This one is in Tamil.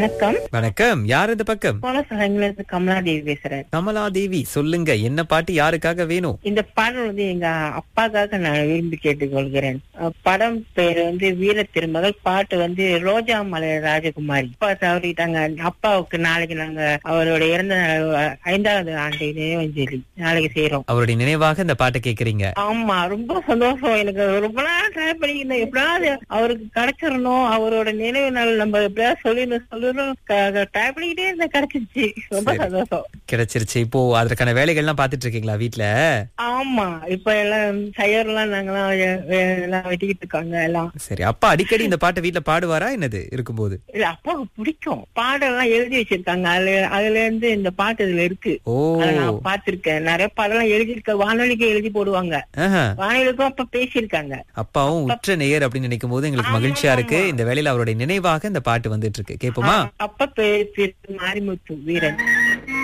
வணக்கம் வணக்கம் யார் இந்த பக்கம் கோலசலங்கிலிருந்து கமலாதேவி பேசுறேன் கமலாதேவி சொல்லுங்க என்ன பாட்டு யாருக்காக வேணும் இந்த பாடல் வந்து எங்க அப்பாக்காக நான் விரும்பி கேட்டுக்கொள்கிறேன் அஹ் படம் பேர் வந்து வீர திருமகள் பாட்டு வந்து ரோஜா மலை ராஜகுமாரி அப்பா தவறிட்டாங்க அப்பாவுக்கு நாளைக்கு நாங்க அவரோட இறந்த நாள், அஹ், ஐந்தாவது ஆண்டு நினைவஞ்சலி நாளைக்கு செய்யறோம் அவருடைய நினைவாக இந்த பாட்டை கேக்குறீங்க ஆமா ரொம்ப சந்தோஷம் எனக்கு ரொம்ப நாள் ட்ரை பண்ணிக்கிறேன் எப்படியாவது அவருக்கு கிடைச்சிடணும் அவரோட நினைவு நாள் நம்ம எப்படியாவது சொல்லணும் சொல்லணும் ட்ரை பண்ணிக்கிட்டே இருந்தா கிடைச்சிருச்சு ரொம்ப சரி. சந்தோஷம் கிடைச்சிருச்சு இப்போ அதற்கான வேலைகள்லாம் பாத்துட்டு இருக்கீங்களா வீட்ல ஆமா இப்ப எல்லாம் சையர்லாம் நாங்கெல்லாம் வெ- வெ- எல்லாம் வெட்டிக்கிட்டு இருக்காங்க எல்லாம் சரி அப்பா அடிக்கடி இந்த பாட்டை வீட்ல பாடுவாரா என்னது இருக்கும்போது இல்ல அப்பாவுக்கு பிடிக்கும் பாடெல்லாம் எழுதி வச்சிருக்காங்க அதுல அதுல இருந்து இந்த பாட்டு இதுல இருக்கு ஓ அதை நான் பாத்திருக்கேன் நிறைய பாடெல்லாம் எழுதியிருக்க வானொலிக்கு எழுதி போடுவாங்க ஆஹா. வானொலிக்கும் அப்ப பேசியிருக்காங்க அப்பாவும் உற்ற நேயர் அப்படின்னு நினைக்கும் போது எங்களுக்கு மகிழ்ச்சியா இருக்கு இந்த வேலையில அவருடைய நினைவாக இந்த பாட்டு வந்துட்டு இருக்கு கேப்போமா அப்ப பேர் திரு மாரிமுத்து வீரன்